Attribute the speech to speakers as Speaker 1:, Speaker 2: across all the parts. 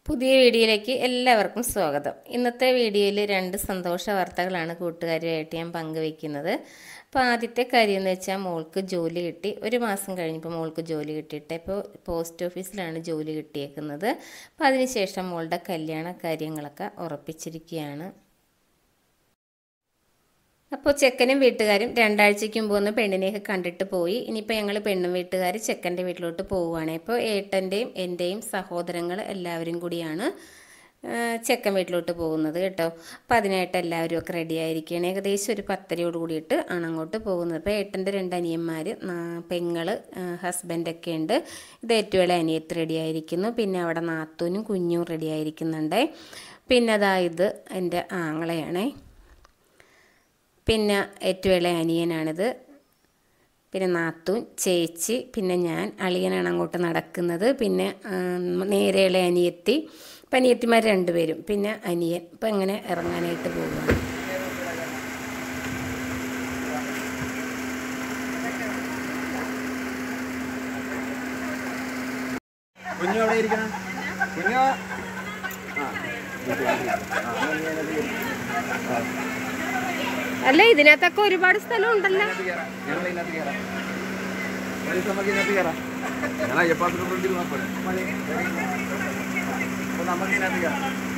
Speaker 1: പുതിയ വീഡിയോയിലേക്ക് എല്ലാവർക്കും സ്വാഗതം ഇന്നത്തെ വീഡിയോയിൽ രണ്ട് സന്തോഷ വാർത്തകളാണ് കൂട്ടുകാരുമായിട്ട് ഞാൻ പങ്കുവെക്കുന്നത് അപ്പോൾ ആദ്യത്തെ കാര്യം എന്ന് വെച്ചാൽ മോൾക്ക് ജോലി കിട്ടി ഒരു മാസം കഴിഞ്ഞപ്പോൾ മോൾക്ക് ജോലി കിട്ടിയിട്ട് ഇപ്പോൾ പോസ്റ്റ് ഓഫീസിലാണ് ജോലി കിട്ടിയേക്കുന്നത് അപ്പോൾ അതിനുശേഷം മോളുടെ കല്യാണ കാര്യങ്ങളൊക്കെ ഉറപ്പിച്ചിരിക്കുകയാണ് അപ്പോൾ ചെക്കനും വീട്ടുകാരും രണ്ടാഴ്ചയ്ക്ക് മുമ്പ് ഒന്ന് പെണ്ണിനെയൊക്കെ കണ്ടിട്ട് പോയി ഇനിയിപ്പോൾ ഞങ്ങൾ പെണ്ണും വീട്ടുകാർ ചെക്കൻ്റെ വീട്ടിലോട്ട് പോവുകയാണ് ഇപ്പോൾ ഏട്ടൻ്റെയും എൻ്റെയും സഹോദരങ്ങൾ എല്ലാവരും കൂടിയാണ് ആ, ചെക്കൻ വീട്ടിലോട്ട് പോകുന്നത് കേട്ടോ അപ്പോൾ അതിനായിട്ട് എല്ലാവരും ഒക്കെ റെഡി ആയിരിക്കുകയാണ് ഏകദേശം ഒരു പത്തരയോട് കൂടിയിട്ട് ആണ് അങ്ങോട്ട് പോകുന്നത് അപ്പോൾ ഏട്ടൻ്റെ രണ്ട് അനിയന്മാർ പെങ്ങൾ ഹസ്ബൻഡൊക്കെ ഉണ്ട് ഇത് ഏറ്റവും ഇളയ അനിയത്ത് റെഡി ആയിരിക്കുന്നു പിന്നെ അവിടെ നാത്തൂനും കുഞ്ഞും റെഡി ആയിരിക്കുന്നുണ്ട് പിന്നെ അതാ ഇത് എൻ്റെ ആങ്ങളെയാണേ പിന്നെ ഏറ്റവും ഇളയ അനിയനാണിത് പിന്നെ നാത്തൂൻ ചേച്ചി പിന്നെ ഞാൻ അളിയനാണ് അങ്ങോട്ട് നടക്കുന്നത് പിന്നെ ഉം, നേരെ ഇളയ അനിയത്തി ഇപ്പം അനിയത്തിമാർ രണ്ടുപേരും പിന്നെ അനിയൻ ഇപ്പം ഇങ്ങനെ ഇറങ്ങാനായിട്ട് പോകുകയാണ്
Speaker 2: കുഞ്ഞു എവിടെ ഇരിക്കണം കുഞ്ഞു ആ
Speaker 1: അല്ല ഇതിനകത്തൊക്കെ ഒരുപാട് സ്ഥലം ഉണ്ടല്ലോ
Speaker 2: ഞങ്ങൾ ഇതിനകത്ത് കയറാം ഒരു നമുക്ക് ഇതിനകത്ത് കയറാം ഞാൻ അയ്യപ്പാത്തിന് ഫ്രണ്ടിൽ നോക്കാം അപ്പൊ നമുക്ക് ഇതിനകത്ത് കയറാം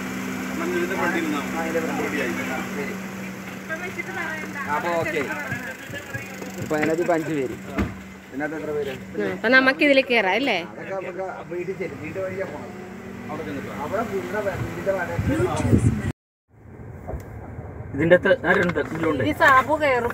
Speaker 2: ആ ഇതിന്റെ ഫ്രണ്ടിൽ ആ, ശരി അപ്പൊ ഓക്കെ ഇപ്പൊ അതിനകത്ത് ഇപ്പൊ അഞ്ച് പേര് ഇതിനകത്ത് എത്ര പേര്
Speaker 1: അപ്പൊ നമുക്ക് ഇതിൽ കയറാം അല്ലേ
Speaker 2: അതൊക്കെ നമുക്ക് വീട്ടിൽ ചെല്ലും വീട്ടിൽ വഴിയാ പോണം അവിടെ വീടിന്റെ വീടിന്റെ വടക്ക്
Speaker 3: ഇതിന്റെ അകത്ത് ആരുണ്ട് ഇതിലുണ്ട്
Speaker 1: ഈ സാബു കയറും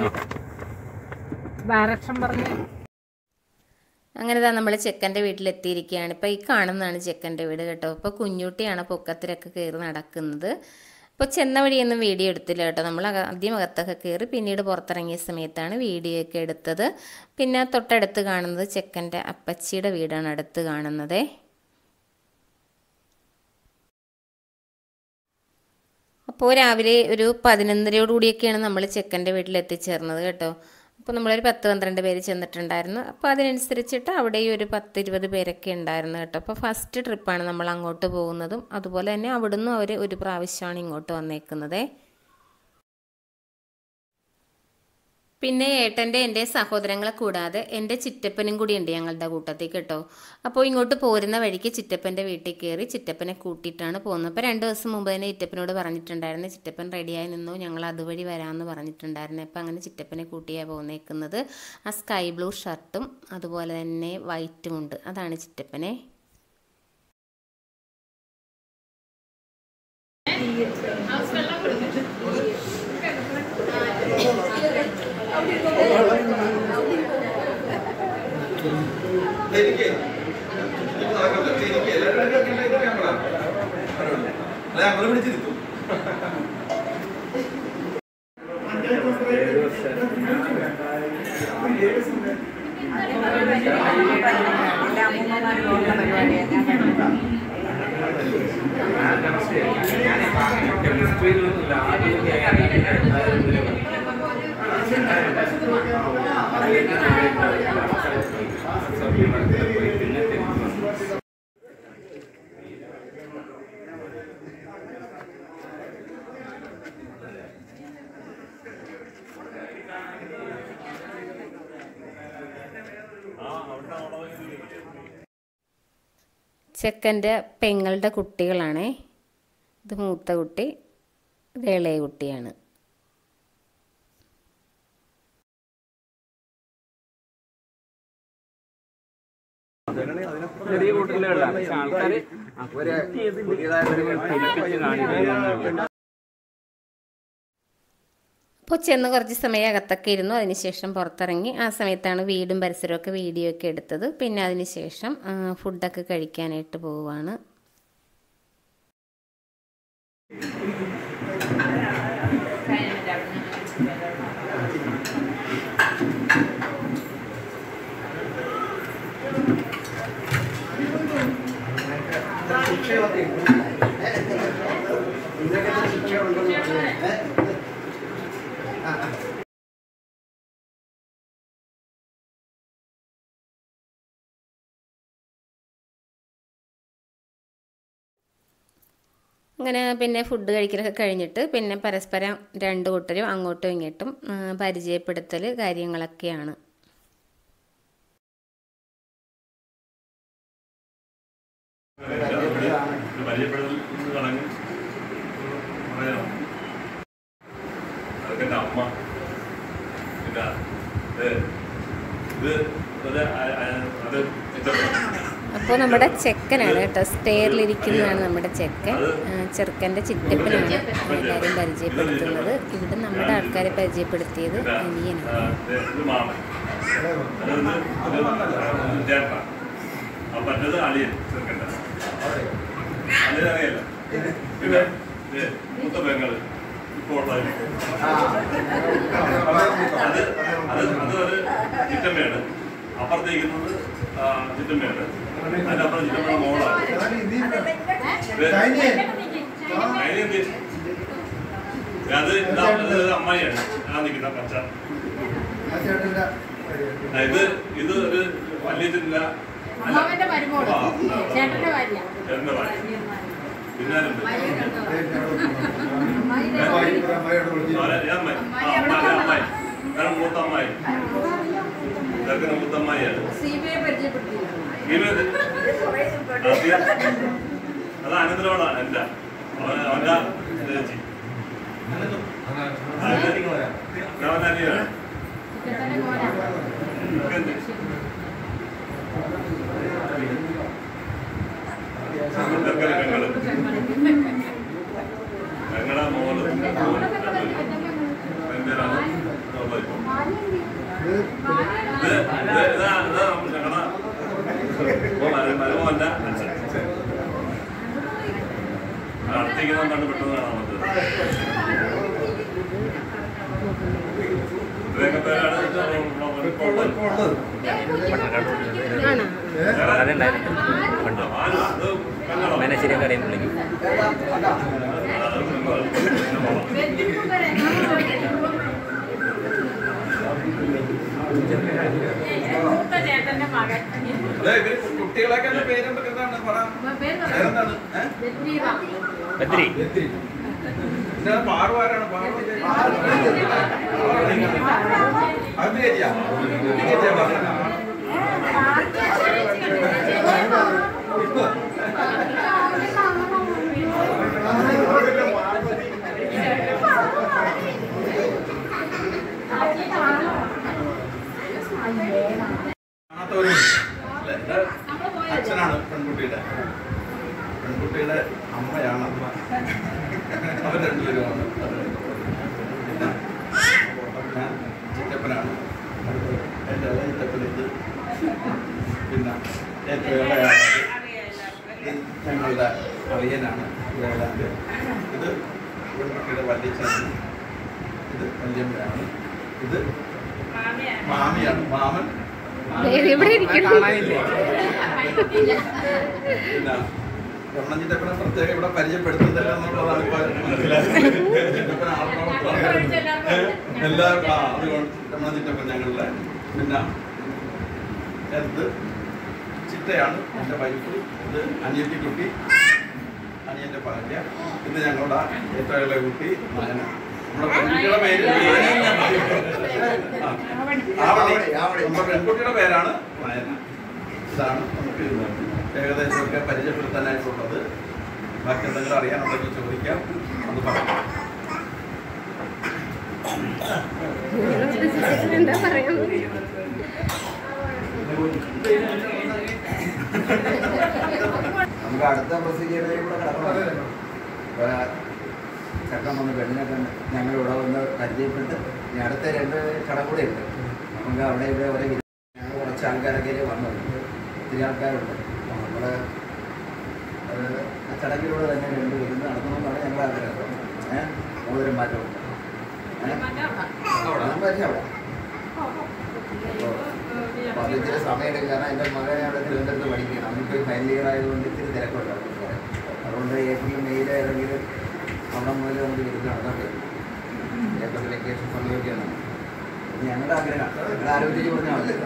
Speaker 1: ഡയറക്ഷൻ പറഞ്ഞു അങ്ങനെ തന്നെ നമ്മൾ ചെക്കൻ്റെ വീട്ടിലെത്തിയിരിക്കുകയാണ് ഇപ്പോൾ ഈ കാണുന്നതാണ് ചെക്കൻ്റെ വീട് കേട്ടോ ഇപ്പോൾ കുഞ്ഞുട്ടിയാണ് പൊക്കത്തിലൊക്കെ കയറി നടക്കുന്നത് ഇപ്പോൾ ചെന്ന വഴിയൊന്നും വീഡിയോ എടുത്തില്ല കേട്ടോ നമ്മൾ അക- ആദ്യം അകത്തൊക്കെ കയറി പിന്നീട് പുറത്തിറങ്ങിയ സമയത്താണ് വീഡിയോ ഒക്കെ എടുത്തത് പിന്നെ തൊട്ടടുത്ത് കാണുന്നത് ചെക്കൻ്റെ അപ്പച്ചിയുടെ വീടാണ് അടുത്ത് കാണുന്നത് അപ്പോൾ രാവിലെ ഒരു പതിനൊന്നരയോട് കൂടിയൊക്കെയാണ് നമ്മൾ ചെക്കൻ്റെ വീട്ടിൽ എത്തിച്ചേർന്നത് കേട്ടോ അപ്പോൾ നമ്മളൊരു പത്ത് പന്ത്രണ്ട് പേര് ചെന്നിട്ടുണ്ടായിരുന്നു അപ്പോൾ അതിനനുസരിച്ചിട്ട് അവിടെയും ഒരു പത്ത് ഇരുപത് പേരൊക്കെ ഉണ്ടായിരുന്നു കേട്ടോ അപ്പോൾ ഫസ്റ്റ് ട്രിപ്പാണ് നമ്മൾ അങ്ങോട്ട് പോകുന്നതും അതുപോലെ തന്നെ അവിടുന്ന് അവർ ഒരു പ്രാവശ്യമാണ് ഇങ്ങോട്ട് വന്നേക്കുന്നത് പിന്നെ ഏട്ടൻ്റെ എൻ്റെ സഹോദരങ്ങളെ കൂടാതെ എൻ്റെ ചിറ്റപ്പനും കൂടി ഉണ്ട് ഞങ്ങളുടെ കൂട്ടത്തിൽ കേട്ടോ അപ്പോൾ ഇങ്ങോട്ട് പോരുന്ന വഴിക്ക് ചിറ്റപ്പൻ്റെ വീട്ടിൽ കയറി ചിറ്റപ്പനെ കൂട്ടിയിട്ടാണ് പോകുന്നത് അപ്പോൾ രണ്ട് ദിവസം മുമ്പ് തന്നെ ചിറ്റപ്പനോട് പറഞ്ഞിട്ടുണ്ടായിരുന്നു ചിറ്റപ്പൻ റെഡിയായി നിന്നു ഞങ്ങൾ അതുവഴി വരാമെന്ന് പറഞ്ഞിട്ടുണ്ടായിരുന്നു അപ്പോൾ അങ്ങനെ ചിറ്റപ്പനെ കൂട്ടിയാണ് പോന്നേക്കുന്നത് ആ സ്കൈ ബ്ലൂ ഷർട്ടും അതുപോലെ തന്നെ വൈറ്റും ഉണ്ട് അതാണ് ചിറ്റപ്പനെ ചെക്കൻ്റെ പെങ്ങളുടെ കുട്ടികളാണേ ഇത് മൂത്ത കുട്ടി ഇത് ഇളയ കുട്ടിയാണ്
Speaker 3: ചെറിയ കൂട്ടത്തിലുള്ള പക്ഷെ ആൾക്കാര്
Speaker 2: ഒരു പുതിയതായിട്ടൊരു
Speaker 3: പെരുപ്പിച്ച് കാണിക്കുന്നു
Speaker 1: അപ്പോൾ ചെന്ന് കുറച്ച് സമയം അകത്തൊക്കെ ഇരുന്നു അതിനുശേഷം പുറത്തിറങ്ങി ആ സമയത്താണ് വീടും പരിസരമൊക്കെ വീഡിയോ ഒക്കെ എടുത്തത് പിന്നെ അതിനുശേഷം ആ, ഫുഡൊക്കെ കഴിക്കാനായിട്ട് പോവുകയാണ് അങ്ങനെ പിന്നെ ഫുഡ് കഴിക്കലൊക്കെ കഴിഞ്ഞിട്ട് പിന്നെ പരസ്പരം രണ്ട് കൂട്ടരും അങ്ങോട്ടും ഇങ്ങോട്ടും ആ, പരിചയപ്പെടുത്തൽ കാര്യങ്ങളൊക്കെയാണ്
Speaker 4: പരിചയപ്പെടുത്തൽ ചടങ്ങ് പറയാം അതൊക്കെ എൻ്റെ അമ്മ പിന്നെ ഇത് ഇത് ഒരു അ- അ- അത് ചിത്രപ്പടം
Speaker 1: അപ്പോൾ നമ്മുടെ ചെക്കനാണ് കേട്ടോ സ്റ്റെയറിലിരിക്കുന്നതാണ് നമ്മുടെ ചെക്കൻ ആ, ചെറുക്കൻ്റെ ചിറ്റപ്പനാണ് എല്ലാവരും പരിചയപ്പെടുത്തുന്നത് ഇവിടെ നമ്മുടെ ആൾക്കാരെ പരിചയപ്പെടുത്തിയത് അനിയനാണ്
Speaker 4: ഇത് മാമൻ അത് ഇത് ഇത് ചേട്ട അപ്പൊ മറ്റേത് അളിയൻ ചെറുക്കൻ്റെ അളിയൻ അറിയില്ല പിന്നെ ഇത് മൂത്ത പെങ്ങള് ഇപ്പോൾ ഉള്ളത് അത് അത് അത് ഒരു ചിറ്റമ്മയാണ് അപ്പുറത്തേക്കുന്നത് ചിറ്റമ്മയാണ് അതിന്റെ അപ്പുറം ചിറ്റമ്മയുടെ മോളാണ് ഇത് അതിനെന്ത് അത് ഇതാ ഇത് അമ്മായിയാണ് ആ നിൽക്കുന്ന പച്ച ആ, ഇത് ഇത് ഒരു വലിയതില്ല
Speaker 5: അമ്മാവന്റെ മരുമോള് ചേട്ടന്റെ ഭാര്യ
Speaker 4: ചേട്ടന്റെ ഭാര്യ പിന്നെ ആരുണ്ട്? ആരാ? ഈ അമ്മായി. ആ, അമ്മായി, അമ്മായി. ഇതാണ് മൂത്ത അമ്മായി ഇതൊക്കെ മൂത്ത അമ്മായിയാണ്
Speaker 5: സീമയെ പരിചയപ്പെടുത്തിയില്ല
Speaker 4: ഇത് ആദ്യം അത് അനന്തരവളാണ് എന്റെ അവൻ അവന്റെ ചേച്ചി അവന്റെ അനിയനാണ്
Speaker 5: ചേട്ടന്റെ മോനാണ്
Speaker 4: ഇതൊക്കെ എന്ത്? ഇതൊക്കെ പെങ്ങള് പെങ്ങളെ മോള് പെങ്ങളാണ് ഉള്ളത് ഇപ്പൊ. ഇത് ഇത് ഇത് ഇതാ ഇതാ ഞങ്ങളുടെ മര- മരുമോന്റെ അച്ഛൻ ആ, അടുത്തേക്ക് കണ്ട് പെട്ടെന്ന് കാണാൻ പറ്റുന്നത് ഇവരൊക്കെ പേരാണ് ഇപ്പോൾ ഉള്ളത്.
Speaker 3: അതുണ്ടായിരുന്നു പണ്ട്
Speaker 4: ആ, അത് പെങ്ങളാ.
Speaker 3: മേനശ്ശേരി കടയിൽ നിന്ന് വിളിക്കും
Speaker 4: അത് പെങ്ങളാ.
Speaker 5: മൂത്ത ചേട്ടന്റെ മകൻ
Speaker 2: കുട്ടികളൊക്കെ എന്താ പേരെന്തൊക്കെ എന്താണ് പറ
Speaker 5: പേര്
Speaker 2: പേരെന്താണ് ഏഹ്
Speaker 5: ബദ്രീവ.
Speaker 3: ബദ്രി
Speaker 2: ഇതാണ് പാറു ആരാണ് പാറു അത് ചേച്ചിയാ ഈ ചേച്ചിയാ പറഞ്ഞത്. കാണാത്തവരും അല്ലേ? ഇത് അച്ഛനാണ് പെൺകുട്ടിയുടെ പെൺകുട്ടിയുടെ അമ്മയാണ് അമ്മ അവർ രണ്ടുപേരുമാണ് പിന്നെ ഞാൻ ചിറ്റപ്പനാണ് എൻ്റെ ഇളയ ചിറ്റപ്പൻ ഇത് പിന്നെ ഏറ്റവും ഇളയാണ് ഇത് ഞങ്ങളുടെ അളിയനാണ് വേലാൻ്റെ ഇത് പെൺകുട്ടിയുടെ വല്യച്ഛനാണ് ഇത് വല്യമ്മയാണ് ഇത് മാമിയാണ് മാമൻ
Speaker 1: ഇവിടെ ഇരിക്കുന്നു
Speaker 2: പിന്നെ രമണജിന്റെ പ്രത്യേകം ഇവിടെ പരിചയപ്പെടുത്തുന്നില്ല എന്നുള്ളതാണ് ഇപ്പൊ മനസ്സിലായത് ചിറ്റപ്പൻ ആൾപ്രവർത്തകനാണ്. എല്ലാ ആ, അതുകൊണ്ട് രമണജിറ്റപ്പൻ ഞങ്ങളുടെ പിന്നെ എന്ത് ചിറ്റയാണ് എൻ്റെ വൈഫ് ഇത് അനിയത്തിക്കുട്ടി അനിയൻ്റെ ഭാര്യ ഇത് ഞങ്ങളുടെ ഏറ്റവും ഇളയ കുട്ടി നയന നമ്മുടെ പെൺകുട്ടിയുടെ പേര് ആ, ആവണി. നമ്മുടെ പെൺകുട്ടിയുടെ പേരാണ് നയന ഇതാണ് നമുക്ക് ഏകദേശമൊക്കെ പരിചയപ്പെടുത്താനായിട്ടുള്ളത് ബാക്കി എന്തെങ്കിലും അറിയാനുണ്ടെങ്കിൽ ചോദിക്കാം അത് പറയാം
Speaker 1: എന്താ പറയാൻ
Speaker 6: നമുക്ക് അടുത്ത പ്രൊസീജിയറിലേക്ക് കൂടെ കടക്കണം ഇപ്പൊ ചക്കം വന്ന് പെണ്ണിനെ കണ്ട് ഞങ്ങൾ ഇവിടെ വന്ന് പരിചയപ്പെട്ട് ഇനി അടുത്ത രണ്ട് കട കൂടെ ഉണ്ട് നമുക്ക് അവിടെ ഇവിടെ ഒരേ വിധ- ഞങ്ങൾ കുറച്ച് ആൾക്കാരൊക്കെ ഇതിൽ വന്നിട്ടുണ്ട് ഒത്തിരി ആൾക്കാരുണ്ട് അപ്പോൾ നമ്മുടെ അത് ആ ചടങ്ങിലൂടെ തന്നെ രണ്ട് വിരുന്ന് നടത്തണമെന്നാണ് ഞങ്ങളുടെ ആഗ്രഹം ഏഹ് മോതിരം മാറ്റമുണ്ട് ഏഹ് അതും പറ്റിയ അവിടെ അപ്പോൾ അത് ഇച്ചിരി സമയമെടുക്കും കാരണം എൻ്റെ മകനെ അവിടെ തിരുവനന്തപുരത്ത് പഠിക്കുകയാണ് അവനിപ്പോൾ ഫൈനൽ ഇയർ ആയതുകൊണ്ട് ഇത്തിരി തിരക്കുണ്ടാവും അതുകൊണ്ട് ഏപ്രിൽ മെയ്യിൽ ഏതെങ്കിലും അവിടെ മുതൽ നമുക്ക് വിരുന്ന് നടത്താൻ പറ്റും ഏപ്രിൽ വെക്കേഷൻ സമയമൊക്കെയാണ് ഇത് ഞങ്ങളുടെ ആഗ്രഹമാണ് ഞങ്ങളുടെ ആരോഗ്യം പറഞ്ഞാൽ മതി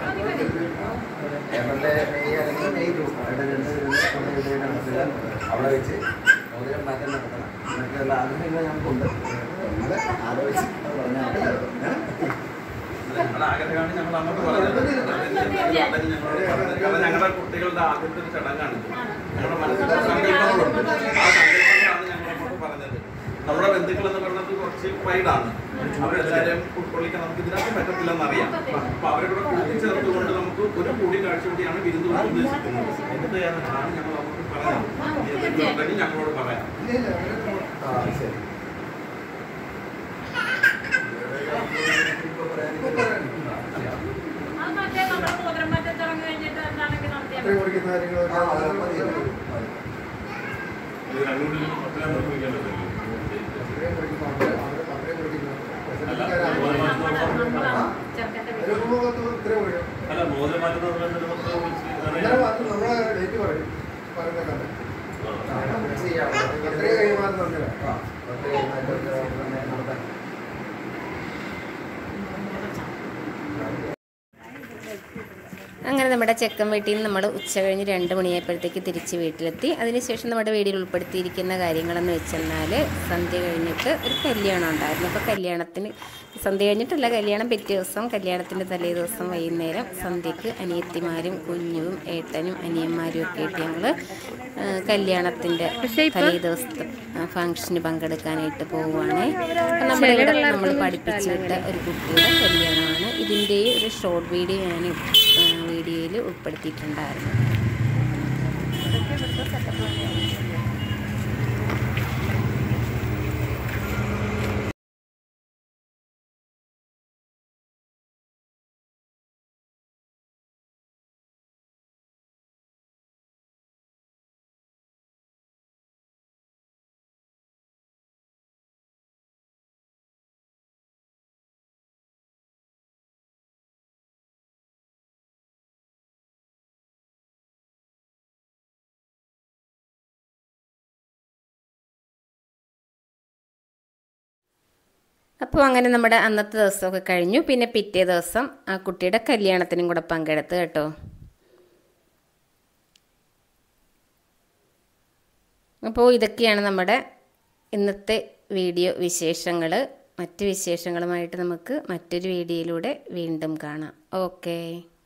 Speaker 6: ഏപ്രിൽ മെയ് അല്ലെങ്കിൽ മെയ് ജൂൺ അവിടെ രണ്ട് വിരുന്ന് നമ്മൾ ഇവിടെ നടത്തുക അവിടെ വെച്ച് മോതിരം മാറ്റം നടത്തണം എന്നൊക്കെയുള്ള ആഗ്രഹങ്ങൾ ഞങ്ങൾക്കുണ്ട് നിങ്ങൾ ആലോചിച്ച് പറഞ്ഞാൽ മതി. ഏ?
Speaker 2: ഞങ്ങളുടെ ആഗ്രഹമാണ് ഞങ്ങൾ അങ്ങോട്ട് പറഞ്ഞത് അല്ലെങ്കിൽ ഞങ്ങളോട് പറഞ്ഞത്. കാരണം ഞങ്ങളുടെ കുട്ടികളുടെ ആദ്യത്തെ ഒരു ചടങ്ങാണ് ഇത്. ഞങ്ങളുടെ മനസ്സിൽ സങ്കല്പങ്ങളുണ്ട് ആ സങ്കല്പങ്ങളാണ് ഞങ്ങൾ അങ്ങോട്ട് പറഞ്ഞത് നമ്മുടെ ബന്ധുക്കൾ എന്ന് പറയുന്നത് കുറച്ച് വൈഡാണ് അവരെല്ലാവരും ഉൾക്കൊള്ളിക്കാൻ നമുക്ക് ഇതിനകത്ത് പറ്റത്തില്ലെന്ന് അറിയാം അപ്പൊ അവരെ കൂടെ കൂട്ടിച്ചേർത്തുകൊണ്ട് നമുക്ക് ഒരു കൂടിക്കാഴ്ച കൂടിയാണ് വിരുന്ന് കൊണ്ട് ഉദ്ദേശിക്കുന്നത് എന്നിട്ട് ആണ് ഞങ്ങൾ അങ്ങോട്ട് പറഞ്ഞത് എന്തെങ്കിലും ഉണ്ടെങ്കിൽ ഞങ്ങളോട് പറയാം
Speaker 6: ആ ശരി
Speaker 5: അത് മറ്റേ നമ്മുടെ മോതിരം മാറ്റം ചടങ്ങ് കഴിഞ്ഞിട്ട് എന്താണെങ്കിൽ നടത്തിയാൽ
Speaker 6: ആ, അത് മതി, മതി.
Speaker 4: ഇത് രണ്ടുകൂടി അത്രയും നിർമ്മിക്കാൻ പറ്റില്ല അല്ല
Speaker 5: നമ്മളാണ് ചെറുക്കൻ്റെ വീട്ടിൽ
Speaker 4: അല്ല മോതിരം മാറ്റുന്ന നമുക്ക് വിളിച്ച്
Speaker 6: അങ്ങനെ
Speaker 4: അറിയാം.
Speaker 6: മാത്രം നമ്മളെ ഡേറ്റ് പറയും പറയുന്നേക്കാണ്
Speaker 4: ആ.
Speaker 6: ഫിക്സ് ചെയ്യാം പത്രയ കൈമാറുന്ന പറഞ്ഞില്ല ആ പത്രയ കൈമാറ്റം പിന്നെ നടത്താൻ
Speaker 1: അങ്ങനെ നമ്മുടെ ചെക്കൻ വീട്ടിൽ നിന്ന് നമ്മൾ ഉച്ച കഴിഞ്ഞ് രണ്ട് മണിയായപ്പോഴത്തേക്ക് തിരിച്ച് വീട്ടിലെത്തി അതിനുശേഷം നമ്മുടെ വീഡിയോയിൽ ഉൾപ്പെടുത്തിയിരിക്കുന്ന കാര്യങ്ങളെന്ന് വെച്ചെന്നാൽ സന്ധ്യ കഴിഞ്ഞിട്ട് ഒരു കല്യാണം ഉണ്ടായിരുന്നു അപ്പോൾ കല്യാണത്തിന് സന്ധ്യ കഴിഞ്ഞിട്ടല്ല കല്യാണം പിറ്റേ ദിവസം കല്യാണത്തിൻ്റെ തലേ ദിവസം വൈകുന്നേരം സന്ധ്യക്ക് അനിയത്തിമാരും കുഞ്ഞും ഏട്ടനും അനിയന്മാരും ഒക്കെ ആയിട്ട് ഞങ്ങൾ കല്യാണത്തിൻ്റെ തലേ ദിവസത്തെ ഫംഗ്ഷന് പങ്കെടുക്കാനായിട്ട് പോവുകയാണ് അപ്പം നമ്മുടെ ഇവിടെ നമ്മൾ പഠിപ്പിച്ചു വിട്ട ഒരു കുട്ടിയുടെ കല്യാണമാണ് ഇതിൻ്റെ ഒരു ഷോർട്ട് വീഡിയോ ഞാൻ വീഡിയോയിൽ ഉൾപ്പെടുത്തിയിട്ടുണ്ടായിരുന്നു അപ്പോൾ അങ്ങനെ നമ്മുടെ അന്നത്തെ ദിവസമൊക്കെ കഴിഞ്ഞു പിന്നെ പിറ്റേ ദിവസം ആ കുട്ടിയുടെ കല്യാണത്തിനും കൂടെ പങ്കെടുത്ത് കേട്ടോ അപ്പോൾ ഇതൊക്കെയാണ് നമ്മുടെ ഇന്നത്തെ വീഡിയോ വിശേഷങ്ങൾ മറ്റ് വിശേഷങ്ങളുമായിട്ട് നമുക്ക് മറ്റൊരു വീഡിയോയിലൂടെ വീണ്ടും കാണാം ഓക്കേ